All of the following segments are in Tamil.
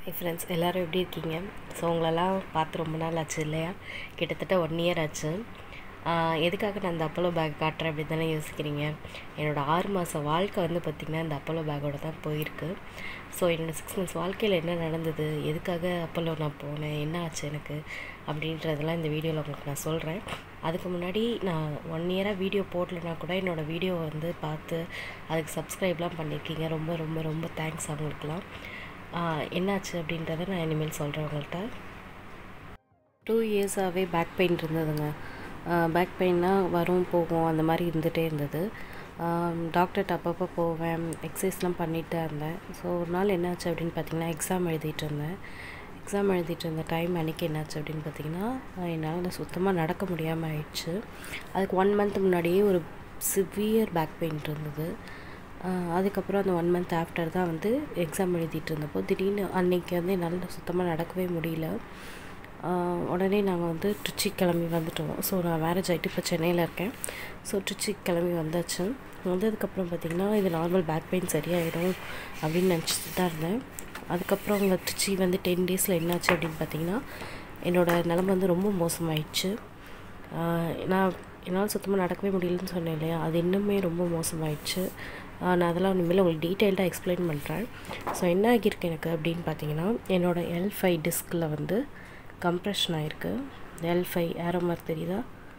ஹை ஃப்ரெண்ட்ஸ் எல்லோரும் எப்படி இருக்கீங்க ஸோ உங்களெல்லாம் பார்த்து ரொம்ப நாள் ஆச்சு இல்லையா கிட்டத்தட்ட ஒன் இயர் ஆச்சு ஆஹ் எதுக்காக நான் அந்த அப்போலோ பேக் காட்டுறேன் அப்படி தானே யோசிக்கிறீங்க என்னோடய ஆறு மாத வாழ்க்கை வந்து பார்த்திங்கன்னா இந்த அப்போலோ பேக்கோட தான் போயிருக்கு ஸோ என்னோடய சிக்ஸ் மந்த்ஸ் வாழ்க்கையில் என்ன நடந்தது எதுக்காக அப்போலோ நான் போனேன் என்ன ஆச்சு எனக்கு அப்படின்றதெல்லாம் இந்த வீடியோவில் உங்களுக்கு நான் சொல்கிறேன் அதுக்கு முன்னாடி நான் ஒன் இயராக வீடியோ போடலனா கூட என்னோடய வீடியோ வந்து பார்த்து அதுக்கு சப்ஸ்கிரைப்லாம் பண்ணியிருக்கீங்க ரொம்ப ரொம்ப ரொம்ப தேங்க்ஸ் அவங்களுக்குலாம் ஆஹ் என்னாச்சு அப்படின்றத நான் இனிமேல் சொல்கிறேன் உங்கள்கிட்ட டூ இயர்ஸாகவே பேக் பெயின் இருந்ததுங்க பேக் பெயின்னா வரும் போகும் அந்த மாதிரி இருந்துகிட்டே இருந்தது டாக்டர்கிட்ட அப்பப்போ போவேன் எக்ஸசைஸ்லாம் பண்ணிட்டு தான் இருந்தேன் ஸோ ஒரு நாள் என்னாச்சு அப்படின்னு பார்த்தீங்கன்னா எக்ஸாம் எழுதிட்டு இருந்தேன் எக்ஸாம் எழுதிட்டு இருந்த டைம் அன்றைக்கி என்னாச்சு அப்படின்னு பார்த்தீங்கன்னா என்னால் சுத்தமாக நடக்க முடியாமல் ஆயிடுச்சு அதுக்கு ஒன் மந்த் முன்னாடியே ஒரு சிவியர் பேக் பெயின் இருந்தது ஆஹ் அதுக்கப்புறம் அந்த ஒன் மந்த் ஆஃப்டர் தான் வந்து எக்ஸாம் எழுதிட்டு இருந்தப்போ திடீர்னு அன்னைக்கு வந்து என்னால் சுத்தமாக நடக்கவே முடியல ஆஹ் உடனே நாங்கள் வந்து ட்ரிச்சி கிளம்பி வந்துட்டோம் ஸோ நான் மேரேஜ் ஆகிட்டு இப்போ சென்னையில் இருக்கேன் ஸோ ட்ரிச்சி கிளம்பி வந்தாச்சு வந்ததுக்கப்புறம் பார்த்திங்கன்னா இது நார்மல் பேக் பெயின் சரியாயிடும் அப்படின்னு நினச்சிட்டு தான் இருந்தேன் அதுக்கப்புறம் அவங்க ட்ரிச்சி வந்து டென் டேஸில் என்னாச்சு அப்படின்னு பார்த்தீங்கன்னா என்னோடய நிலமை வந்து ரொம்ப மோசமாயிடுச்சு ஆஹ் நான் என்னால் சுத்தமாக நடக்கவே முடியலன்னு சொன்னேன் இல்லையா அது இன்னுமே ரொம்ப மோசமாயிடுச்சு ஆஹ் நான் அதெல்லாம் இனிமேல் உங்களுக்கு டீட்டெயில்டாக எக்ஸ்பிளைன் பண்ணுறேன் ஸோ என்ன ஆகியிருக்கு எனக்கு அப்படின்னு பார்த்தீங்கன்னா என்னோடய எல் ஃபைவ் டிஸ்கில் வந்து கம்ப்ரெஷன் ஆகிருக்கு எல் ஃபைவ் ஏரோ மாதிரி தெரியுதா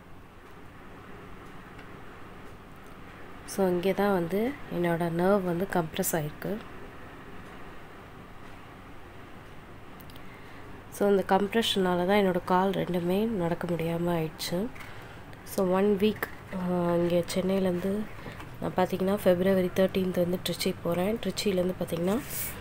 ஸோ இங்கே தான் வந்து என்னோடய நர்வ் வந்து கம்ப்ரெஸ் ஆகிருக்கு ஸோ இந்த கம்ப்ரெஷனால் தான் என்னோடய கால் ரெண்டுமே நடக்க முடியாமல் ஆயிடுச்சு ஸோ ஒன் வீக் இங்கே சென்னையிலேருந்து நான் பார்த்தீங்கன்னா ஃபெப்ரவரி தேர்ட்டீன்த் வந்து ட்ரிச்சி போகிறேன் ட்ரிச்சிலேருந்து பார்த்தீங்கன்னா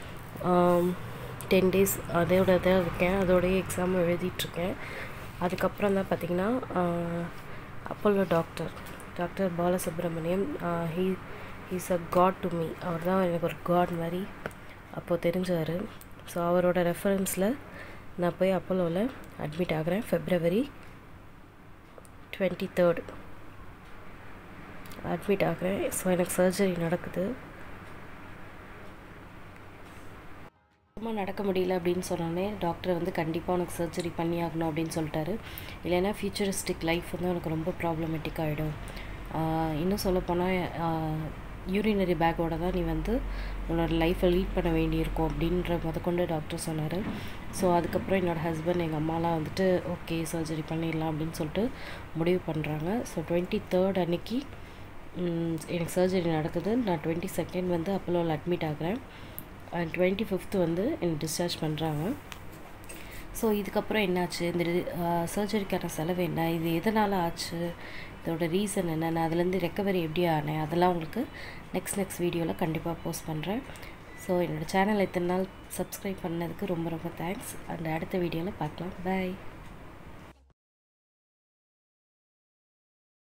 டென் டேஸ் அதோட தான் இருக்கேன் அதோடய எக்ஸாம் எழுதிட்டுருக்கேன் அதுக்கப்புறம் தான் பார்த்தீங்கன்னா Apollo doctor doctor Balasubramaniam he he's a god to me அவர் தான் எனக்கு ஒரு காட் மாதிரி அப்போது தெரிஞ்சார் ஸோ அவரோட ரெஃபரன்ஸில் நான் போய் அப்போலோவில் அட்மிட் ஆகிறேன் ஃபெப்ரவரி டுவெண்ட்டி தேர்ட் அட்மிட் ஆகிறேன் ஸோ எனக்கு சர்ஜரி நடக்குது சும்மா நடக்க முடியல அப்படின்னு சொன்னோடனே டாக்டர் வந்து கண்டிப்பாக உனக்கு சர்ஜரி பண்ணி ஆகணும் அப்படின்னு சொல்லிட்டாரு இல்லைன்னா ஃபியூச்சரிஸ்டிக் லைஃப் வந்து உனக்கு ரொம்ப ப்ராப்ளமேட்டிக் ஆகிடும் இன்னும் சொல்லப்போனால் யூரினரி பேக்கோட தான் நீ வந்து உன்னோட லைஃப்பை லீட் பண்ண வேண்டியிருக்கும் அப்படின்ற முதற்கொண்டு டாக்டர் சொன்னார் ஸோ அதுக்கப்புறம் என்னோடய ஹஸ்பண்ட் எங்கள் அம்மாலாம் வந்துட்டு ஓகே சர்ஜரி பண்ணிடலாம் அப்படின்னு சொல்லிட்டு முடிவு பண்ணுறாங்க ஸோ டுவெண்ட்டி தேர்ட் அன்னைக்கு எனக்கு சர்ஜரி நடக்குது நான் டுவெண்ட்டி செகண்ட் வந்து அப்போலோவில் அட்மிட் ஆகிறேன் அண்ட் டுவெண்ட்டி ஃபிஃப்த்து வந்து எனக்கு டிஸ்சார்ஜ் பண்ணுறாங்க ஸோ இதுக்கப்புறம் என்னாச்சு இந்த சர்ஜரிக்கான செலவு என்ன இது எதனால் ஆச்சு இதோட ரீசன் என்ன நான் அதுலேருந்து ரெக்கவரி எப்படி ஆனேன் அதெல்லாம் உங்களுக்கு நெக்ஸ்ட் நெக்ஸ்ட் வீடியோவில் கண்டிப்பாக போஸ்ட் பண்ணுறேன் ஸோ என்னோடய சேனலை இத்தனை நாள் சப்ஸ்கிரைப் பண்ணதுக்கு ரொம்ப ரொம்ப தேங்க்ஸ் அண்ட் அடுத்த வீடியோவில் பார்க்கலாம் பாய்